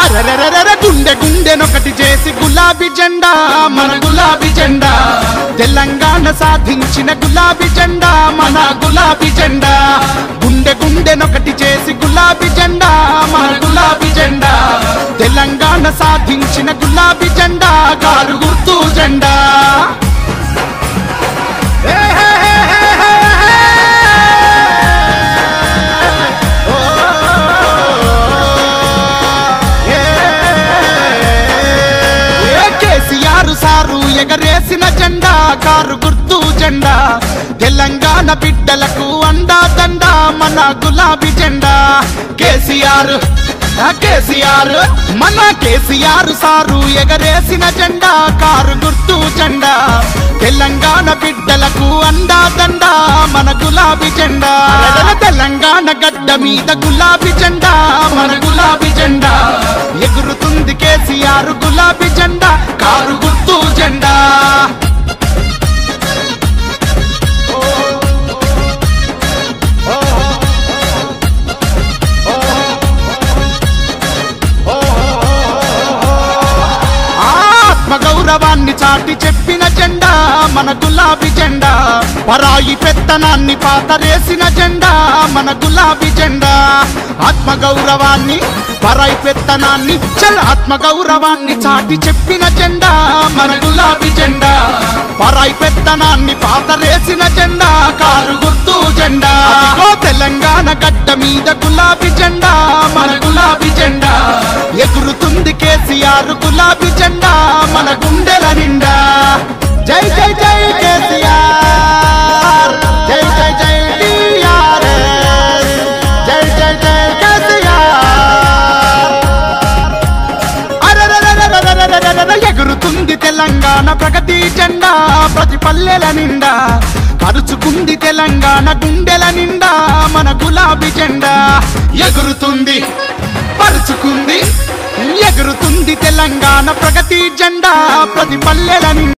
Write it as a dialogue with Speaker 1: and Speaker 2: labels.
Speaker 1: అరెరెరెరె గుండె గుండెనొకటి చేసి గులాబీ జెండా మన గులాబీ జెండా తెలంగాణ సాధించిన గులాబీ జెండా మన గులాబీ జెండా గుండె గుండెనొకటి చేసి గులాబీ జెండా మన గులాబీ జెండా తెలంగాణ సాధించిన గులాబీ జెండా కారు గుర్తు జెండా హే హే హే హే హే హే. ఓ, ఏ, ఏ కేసీఆర్ సారు ఎగరేసిన జెండా కారు గుర్తు జెండా తెలంగాణ బిడ్డలకు అండా దండా మన గులాబీ జెండా కేసీఆర్ ఆ కేసీఆర్ మన కేసీఆర్ సారు ఎగరేసిన జెండా కారు గుర్తు జెండా తెలంగాణ బిడ్డలకు అండా దండా మన గులాబీ జెండా అరెరె తెలంగాణ గడ్డ మీద గులాబీ జెండా మన గులాబీ జెండా ఎగురుతుంది కేసీఆర్ గులాబీ జెండా కారు గుర్తు జెండా ఆత్మ గౌరవాన్ని చాటి చెప్పిన జెండా మన గులాబీ జెండా పరాయి పెత్తనాన్ని పాతరేసిన జెండా మన గులాబీ జెండా ఆత్మ గౌరవాన్ని పరాయి పెత్తనాన్ని చల్ ఆత్మ గౌరవాన్ని చాటి చెప్పిన జెండా మన గులాబీ జెండా పరాయి పెత్తనాన్ని పాతరేసిన జెండా కారు గుర్తు జెండా అదిగో తెలంగాణ గడ్డ మీద గులాబీ జెండా మన గులాబీ జెండా ఎగురుతుంది కేసీఆర్ గులాబీ జెండా మన గుండెల నిండా జై జై జై కేసీఆర్ జై జై జై టీఆర్ఎస్ జై జై జై కేసీఆర్ అరెరెరెరెరెరెరెరెరెరె ఎగురుతుంది తెలంగాణ ప్రగతి జెండా ప్రతి పల్లెల నిండా కరుచుకుంది తెలంగాణ గుండెల నిండా మన గులాబీ జెండా ఎగురుతుంది పరుచుకుంది ఎగురుతుంది తెలంగాణ ప్రగతి జెండా ప్రతి పల్లెల నిండా